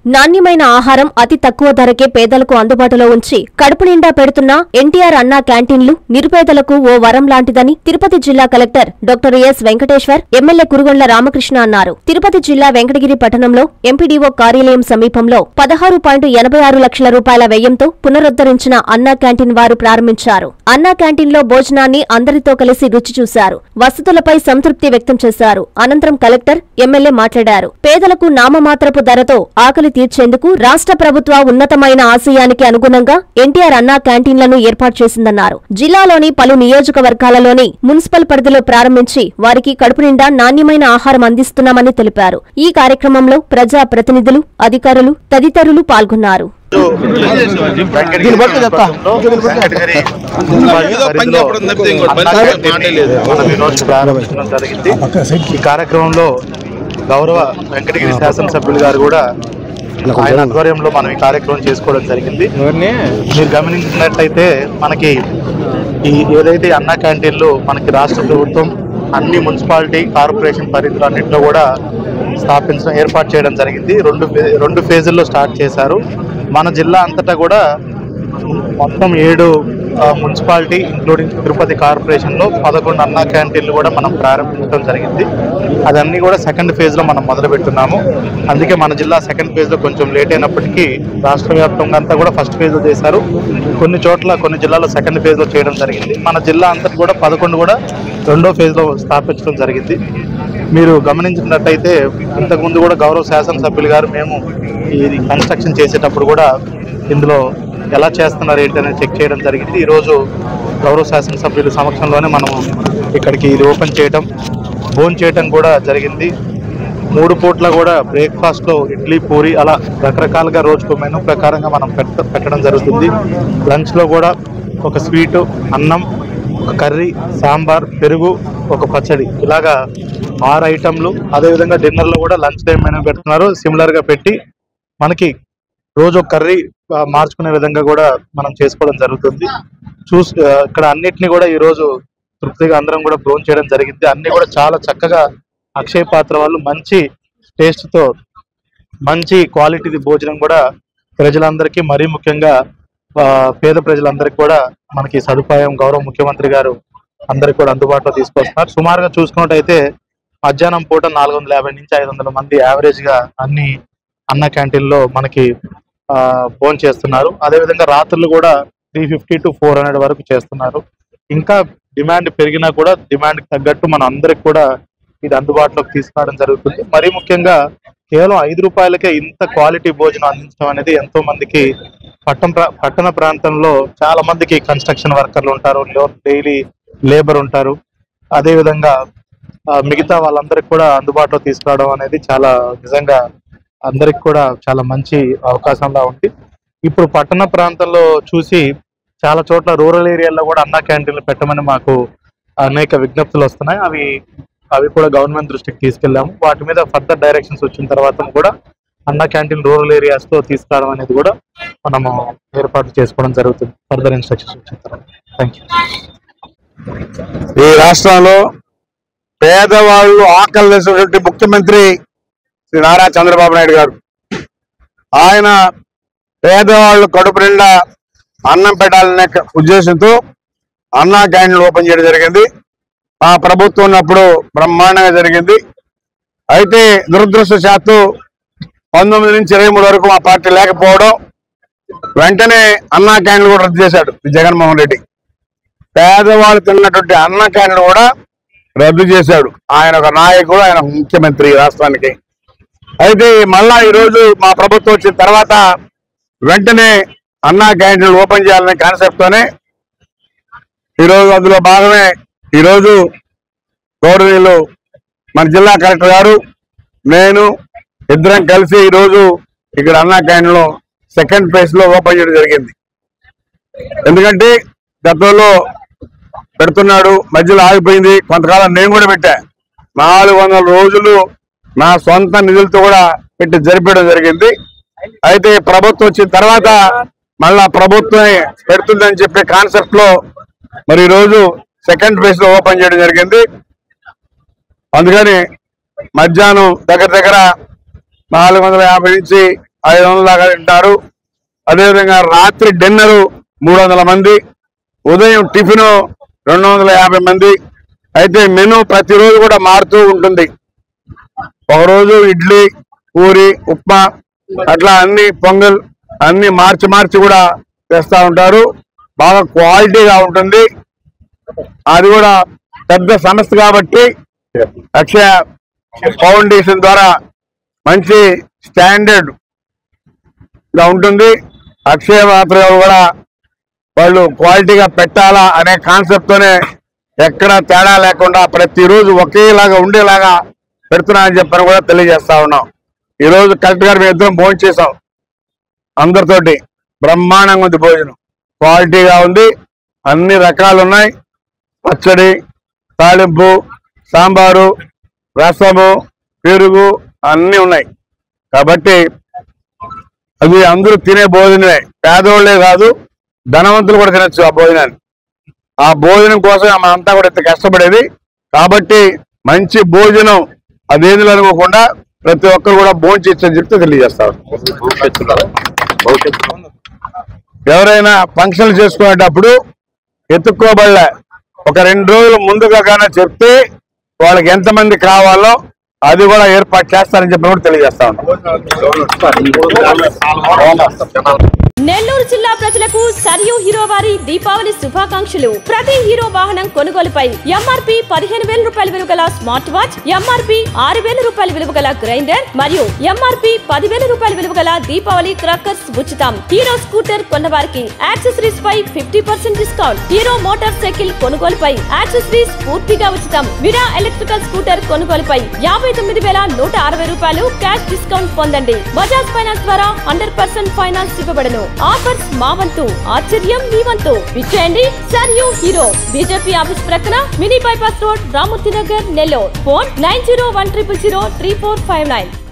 నాణ్యమైన ఆహారం అతి తక్కువ ధరకే పేదలకు అందుబాటులో ఉంచి కడుపు నిండా పెడుతున్న ఎన్టీఆర్ అన్నా క్యాంటీన్లు నిరుపేదలకు ఓ వరం లాంటిదని తిరుపతి జిల్లా collector doctor S Venkateswar MLA Kurugondla Ramakrishna అన్నారు తిరుపతి జిల్లా వెంకటగిరి పట్టణంలో ఎంపీడీఓ కార్యాలయం సమీపంలో పదహారు పాయింట్ ఎనభై ఆరు లక్షల రూపాయల వ్యయంతో పునరుద్ధరించిన అన్నా క్యాంటీన్ వారు ప్రారంభించారు అన్నా క్యాంటీన్లో భోజనాన్ని అందరితో కలిసి రుచి చూశారు వసతులపై సంతృప్తి వ్యక్తం చేశారు అనంతరం కలెక్టర్ ఎమ్మెల్యే మాట్లాడారు పేదలకు నామమాత్రపు ధరతో ఆకలి తీర్చేందుకు రాష్ట్ర ప్రభుత్వ ఉన్నతమైన ఆశయానికి అనుగుణంగా ఎన్టీఆర్ అన్నా క్యాంటీన్లను ఏర్పాటు చేసిందన్నారు జిల్లాలోని పలు నియోజకవర్గాలలోని మున్సిపల్ పరిధిలో ప్రారంభించి వారికి కడుపు నిండా నాణ్యమైన ఆహారం అందిస్తున్నామని తెలిపారు ఈ కార్యక్రమంలో ప్రజా ప్రతినిధులు అధికారులు తదితరులు పాల్గొన్నారు దీన్ని బట్టి చెప్తా. ఏదో పని చెప్పడం తప్పితే ఇంకోటి పని చెప్పే మాటే లేదు. మనం ఈ రోజు ప్రారంభించడం జరిగింది ఈ కార్యక్రమంలో గౌరవ వెంకటగిరి శాసనసభ్యులు గారు కూడా ఆయన ఆధ్వర్యంలో మనం ఈ కార్యక్రమం చేసుకోవడం జరిగింది మీరు గమనించినట్లయితే మనకి ఈ ఏదైతే అన్నా క్యాంటీన్లు మనకి రాష్ట్ర ప్రభుత్వం అన్ని మున్సిపాలిటీ కార్పొరేషన్ పరిధిలో అన్నింటిలో కూడా స్థాపించడం ఏర్పాటు చేయడం జరిగింది రెండు ఫే- రెండు ఫేజుల్లో స్టార్ట్ చేశారు మన జిల్లా అంతటా కూడా మొత్తం ఏడు ఆ, మున్సిపాలిటీ ఇంక్లూడింగ్ తిరుపతి కార్పొరేషన్లో పదకొండు అన్నా క్యాంటీన్లు కూడా మనం ప్రారంభించడం జరిగింది అదన్నీ కూడా సెకండ్ ఫేజ్లో మనం మొదలు పెట్టున్నాము అందుకే మన జిల్లా సెకండ్ ఫేజ్లో కొంచెం లేట్ అయినప్పటికీ రాష్ట్ర వ్యాప్తంగా అంతా కూడా ఫస్ట్ ఫేజ్లో చేశారు కొన్ని చోట్ల కొన్ని జిల్లాలో సెకండ్ ఫేజ్లో చేయడం జరిగింది మన జిల్లా అంతటి కూడా పదకొండు కూడా రెండో ఫేజ్లో స్థాపించడం జరిగింది మీరు గమనించినట్టయితే ఇంతకుముందు కూడా గౌరవ శాసనసభ్యులు గారు మేము ఇది కన్స్ట్రక్షన్ చేసేటప్పుడు కూడా ఇందులో ఎలా చేస్తున్నారు ఏంటి అనేది చెక్ చేయడం జరిగింది ఈరోజు గౌరవ శాసనసభ్యుల సమక్షంలోనే మనం ఇక్కడికి ఇది ఓపెన్ చేయడం భోన్ చేయడం కూడా జరిగింది మూడు పూట్ల కూడా బ్రేక్ఫాస్ట్లో ఇడ్లీ పూరి అలా రకరకాలుగా రోజుకు మెనూ ప్రకారంగా మనం పెట్ట పెట్టడం జరుగుతుంది లంచ్లో కూడా ఒక స్వీటు అన్నం ఒక కర్రీ సాంబార్ పెరుగు ఒక పచ్చడి ఇలాగా ఆరు ఐటమ్లు అదేవిధంగా డిన్నర్లో కూడా లంచ్ టైం మెనూ పెడుతున్నారు సిమిలర్గా పెట్టి మనకి రోజు ఒక కర్రీ ఆ, మార్చుకునే విధంగా కూడా మనం చేసుకోవడం జరుగుతుంది చూసి ఆ, ఇక్కడ అన్నిటిని కూడా ఈ రోజు తృప్తిగా అందరం కూడా బ్రోన్ చేయడం జరిగింది అన్ని కూడా చాలా చక్కగా అక్షయ పాత్ర వాళ్ళు మంచి టేస్ట్ తో మంచి క్వాలిటీ భోజనం కూడా ప్రజలందరికీ మరీ ముఖ్యంగా ఆ, పేద ప్రజలందరికీ కూడా మనకి సదుపాయం గౌరవ ముఖ్యమంత్రి గారు అందరికి కూడా అందుబాటులో తీసుకొస్తున్నారు సుమారుగా చూసుకున్నట్టయితే మధ్యాహ్నం పూట నాలుగు వందల యాభై నుంచి ఐదు వందల మంది యావరేజ్ గా అన్ని అన్న క్యాంటీన్లో మనకి ఫోన్ చేస్తున్నారు అదేవిధంగా రాత్రులు కూడా three fifty to four hundred వరకు చేస్తున్నారు ఇంకా డిమాండ్ పెరిగినా కూడా డిమాండ్ తగ్గట్టు మన అందరికి కూడా ఇది అందుబాటులోకి తీసుకురావడం జరుగుతుంది మరీ ముఖ్యంగా కేవలం ఐదు రూపాయలకే ఇంత క్వాలిటీ భోజనం అందించడం అనేది ఎంతో మందికి పట్టణ ప్రా- పట్టణ ప్రాంతంలో చాలా మందికి కన్స్ట్రక్షన్ వర్కర్లు ఉంటారు డైలీ లేబర్ ఉంటారు అదే విధంగా ఆ, మిగతా వాళ్ళందరికి కూడా అందుబాటులో తీసుకురావడం అనేది చాలా నిజంగా అందరికి కూడా చాలా మంచి అవకాశంలా ఉంది ఇప్పుడు పట్టణ ప్రాంతంలో చూసి చాలా చోట్ల రూరల్ ఏరియాలో కూడా అన్నా క్యాంటీన్లు పెట్టమని మాకు అనేక విజ్ఞప్తులు వస్తున్నాయి అవి అవి కూడా గవర్నమెంట్ దృష్టికి తీసుకెళ్ళాము వాటి మీద ఫర్దర్ డైరెక్షన్స్ వచ్చిన తర్వాత కూడా అన్నా క్యాంటీన్ రూరల్ ఏరియాస్ తో తీసుకురావడం అనేది కూడా మనము ఏర్పాటు చేసుకోవడం జరుగుతుంది ఫర్దర్ ఇన్స్ట్రక్షన్స్ వచ్చిన తర్వాత థ్యాంక్ యూ ఈ రాష్ట్రంలో పేదవాళ్ళు ఆకలి వేసినటువంటి ముఖ్యమంత్రి శ్రీ నారా చంద్రబాబు నాయుడు గారు ఆయన పేదవాళ్ళు కడుపు నిండా అన్నం పెట్టాలనే క- ఉద్దేశంతో అన్నా క్యాంటీన్లు ఓపెన్ చేయడం జరిగింది ఆ ప్రభుత్వం ఉన్నప్పుడు బ్రహ్మాండంగా జరిగింది అయితే దురదృష్టశాత్తు పంతొమ్మిది నుంచి ఇరవై మూడు వరకు మా పార్టీ లేకపోవడం వెంటనే అన్నా క్యాంటీన్లు కూడా రద్దు చేశాడు ఈ జగన్మోహన్ రెడ్డి పేదవాళ్ళు తిన్నటువంటి అన్న క్యాంటీన్ కూడా రద్దు చేశాడు ఆయన ఒక నాయకుడు ఆయన ఒక ముఖ్యమంత్రి ఈ రాష్ట్రానికి అయితే మళ్ళా ఈ రోజు మా ప్రభుత్వం వచ్చిన తర్వాత వెంటనే అన్నా క్యాంటీన్లు ఓపెన్ చేయాలనే కాన్సెప్ట్ తోనే ఈరోజు అందులో భాగమే ఈరోజు గౌరవనీయులు మన జిల్లా కలెక్టర్ గారు నేను ఇద్దరం కలిసి ఈరోజు ఇక్కడ అన్నా క్యాంటీన్లో సెకండ్ ఫేజ్ లో ఓపెన్ చేయడం జరిగింది ఎందుకంటే గతంలో పెడుతున్నాడు మధ్యలో ఆగిపోయింది కొంతకాలం నేను కూడా పెట్టా నాలుగు వందల రోజులు నా సొంత నిధులతో కూడా పెట్టి జరిపేయడం జరిగింది అయితే ప్రభుత్వం వచ్చిన తర్వాత మళ్ళా ప్రభుత్వమే పెడుతుందని చెప్పే కాన్సెప్ట్ లో మరి ఈ రోజు సెకండ్ ఫేజ్ లో ఓపెన్ చేయడం జరిగింది అందుకని మధ్యాహ్నం దగ్గర దగ్గర నాలుగు వందల యాభై నుంచి ఐదు వందల దాకా తింటారు అదేవిధంగా రాత్రి డిన్నరు మూడు వందల మంది ఉదయం టిఫిన్ రెండు వందల యాభై మంది అయితే మెను ప్రతిరోజు కూడా మారుతూ ఉంటుంది ఒకరోజు ఇడ్లీ పూరి ఉప్మా అట్లా అన్ని పొంగల్ అన్ని మార్చి మార్చి కూడా తెస్తా ఉంటారు బాగా క్వాలిటీగా ఉంటుంది అది కూడా పెద్ద సంస్థ కాబట్టి అక్షయ ఫౌండేషన్ ద్వారా మంచి స్టాండర్డ్ గా ఉంటుంది అక్షయ మాత్రం కూడా వాళ్ళు క్వాలిటీగా పెట్టాలా అనే కాన్సెప్ట్ తోనే ఎక్కడ తేడా లేకుండా ప్రతిరోజు ఒకేలాగా ఉండేలాగా పెడుతున్నారని చెప్పని కూడా తెలియజేస్తా ఉన్నాం ఈ రోజు కలెక్టర్ గారు మేము ఇద్దరం భోజనం చేసాం అందరితోటి బ్రహ్మాండంగా ఉంది భోజనం క్వాలిటీగా ఉంది అన్ని రకాలు ఉన్నాయి పచ్చడి తాలింపు సాంబారు రసము పెరుగు అన్ని ఉన్నాయి కాబట్టి అది అందరూ తినే భోజనమే పేదవాళ్లే కాదు ధనవంతులు కూడా తినచ్చు ఆ భోజనాన్ని ఆ భోజనం కోసం మనంతా కూడా ఇంత కష్టపడేది కాబట్టి మంచి భోజనం అదేది అనుకోకుండా ప్రతి ఒక్కరు కూడా భోజనం చేసి చెప్తే తెలియజేస్తారు ఎవరైనా ఫంక్షన్లు చేసుకునేటప్పుడు ఎత్తుక్కోబడలే ఒక రెండు రోజులు ముందుగా కానీ చెప్తే వాళ్ళకి ఎంతమంది కావాలో అది కూడా ఏర్పాటు చేస్తారని చెప్పి కూడా తెలియజేస్తా ఉన్నాం నెల్లూరు జిల్లా ప్రజలకు సరియు హీరో వారి దీపావళి శుభాకాంక్షలు ప్రతి హీరో వాహనం కొనుగోలుపై ఎంఆర్పి పదిహేను వేల రూపాయల విలువ గల స్మార్ట్ వాచ్ ఎంఆర్పి ఆరు వేల రూపాయల విలువ గల గ్రైండర్ మరియు ఎంఆర్పి పదివేల రూపాయల విలువ గల దీపావళి క్రాకర్స్ ఉచితం హీరో స్కూటర్ కొన్నవారికి యాక్సెసరీస్ పై fifty percent discount Hero motorcycle కొనుగోలుపై యాక్సెసరీస్ పూర్తిగా ఉచితం విరా ఎలక్ట్రికల్ స్కూటర్ కొనుగోలుపై యాభై తొమ్మిది వేల నూట అరవై రూపాయలు క్యాష్ డిస్కౌంట్ పొందండి బజాజ్ ఫైనాన్స్ ద్వారా హండ్రెడ్ పర్సెంట్ ఫైనాన్స్ ఇవ్వబడను ఆఫర్స్ మా వంతు ఆశ్చర్యం మీ వంతు విచ్చేయండి సర్ యూ హీరో బీజేపీ ఆఫీస్ ప్రక్కన mini bypass road Ramurthy Nagar Nellore phone nine zero one triple zero three four five nine